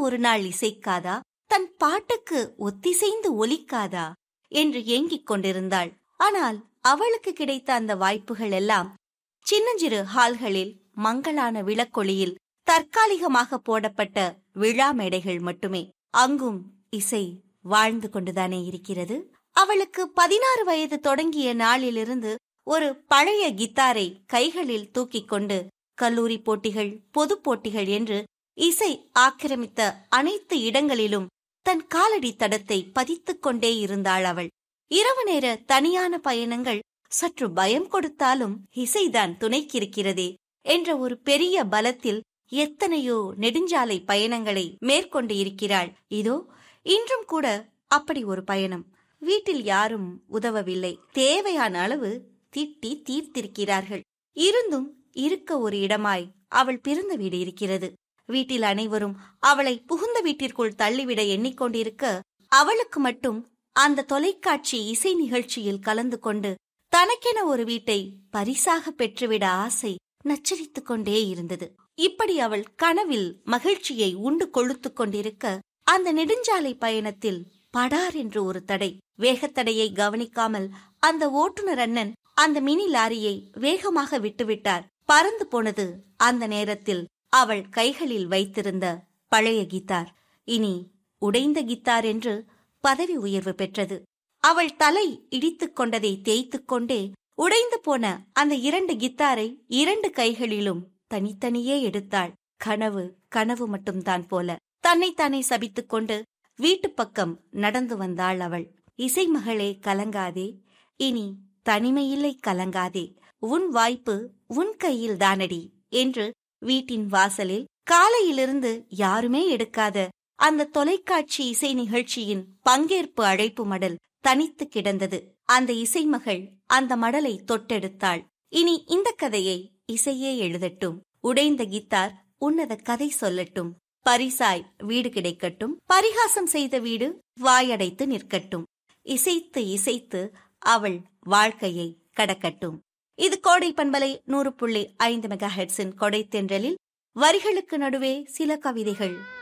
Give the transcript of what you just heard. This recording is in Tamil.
ஒரு நாள் இசைக்காதா தன் பாட்டுக்கு ஒத்திசைந்து ஒலிக்காதா என்று ஏங்கிக் கொண்டிருந்தாள் ஆனால் அவளுக்கு கிடைத்த அந்த வாய்ப்புகள் எல்லாம் சின்னஞ்சிறு ஹால்களில் மங்களான விளக்கொளியில் தற்காலிகமாக போடப்பட்ட விழா மேடைகள் மட்டுமே அங்கும் இசை வாழ்ந்து கொண்டுதானே இருக்கிறது அவளுக்கு பதினாறு வயது தொடங்கிய நாளிலிருந்து ஒரு பழைய கித்தாரை கைகளில் தூக்கிக் கொண்டு கல்லூரி போட்டிகள் பொது போட்டிகள் என்று இசை ஆக்கிரமித்த அனைத்து இடங்களிலும் தன் காலடி தடத்தை பதித்துக் கொண்டே இருந்தாள் அவள் இரவு நேர தனியான பயணங்கள் சற்று பயம் கொடுத்தாலும் இசைதான் துணைக்கிருக்கிறதே என்ற ஒரு பெரிய பலத்தில் எத்தனையோ நெடுஞ்சாலை பயணங்களை மேற்கொண்டு இருக்கிறாள் இதோ இன்றும் கூட அப்படி ஒரு பயணம் வீட்டில் யாரும் உதவவில்லை தேவையான அளவு திட்டி தீர்த்திருக்கிறார்கள் இருந்தும் இருக்க ஒரு இடமாய் அவள் பிறந்த வீடு இருக்கிறது வீட்டில் அனைவரும் அவளை புகுந்த வீட்டிற்குள் தள்ளிவிட எண்ணிக்கொண்டிருக்க அவளுக்கு மட்டும் அந்த தொலைக்காட்சி இசை நிகழ்ச்சியில் கலந்து கொண்டு தனக்கென ஒரு வீட்டை பரிசாக பெற்றுவிட ஆசை நச்சரித்துக் கொண்டே இருந்தது இப்படி அவள் கனவில் மகிழ்ச்சியை உண்டு கொழுத்துக் கொண்டிருக்க அந்த நெடுஞ்சாலை பயணத்தில் படார் என்று ஒரு தடை வேகத்தடையை கவனிக்காமல் அந்த ஓட்டுநர் அண்ணன் அந்த மினி லாரியை வேகமாக விட்டுவிட்டார் பறந்து போனது அந்த நேரத்தில் அவள் கைகளில் வைத்திருந்த பழைய கித்தார் இனி உடைந்த கித்தார் என்று பதவி உயர்வு பெற்றது அவள் தலை இடித்துக் கொண்டதை தேய்த்துக் கொண்டே உடைந்து போன அந்த இரண்டு கித்தாரை இரண்டு கைகளிலும் தனித்தனியே எடுத்தாள் கனவு கனவு மட்டும்தான் போல தன்னைத்தானே சபித்துக் கொண்டு வீட்டுப் பக்கம் நடந்து வந்தாள் அவள் இசை மகளே கலங்காதே இனி தனிமையில்லை கலங்காதே உன் வாய்ப்பு உன் கையில் தானடி என்று வீட்டின் வாசலில் காலையிலிருந்து யாருமே எடுக்காத அந்த தொலைக்காட்சி இசை நிகழ்ச்சியின் பங்கேற்பு அழைப்பு மடல் தனித்து கிடந்தது அந்த இசைமகள் அந்த மடலை தொட்டெடுத்தாள் இனி இந்த கதையை இசையே எழுதட்டும் உடைந்த கித்தார் உன்னத கதை சொல்லட்டும் பரிசாய் வீடு கிடைக்கட்டும் பரிகாசம் செய்த வீடு வாயடைத்து நிற்கட்டும் இசைத்து இசைத்து அவள் வாழ்க்கையை கடக்கட்டும் இது கோடை பண்பலை நூறு புள்ளி ஐந்து மெகா ஹெட்ஸின் கொடை தென்றலில் வரிகளுக்கு நடுவே சில கவிதைகள்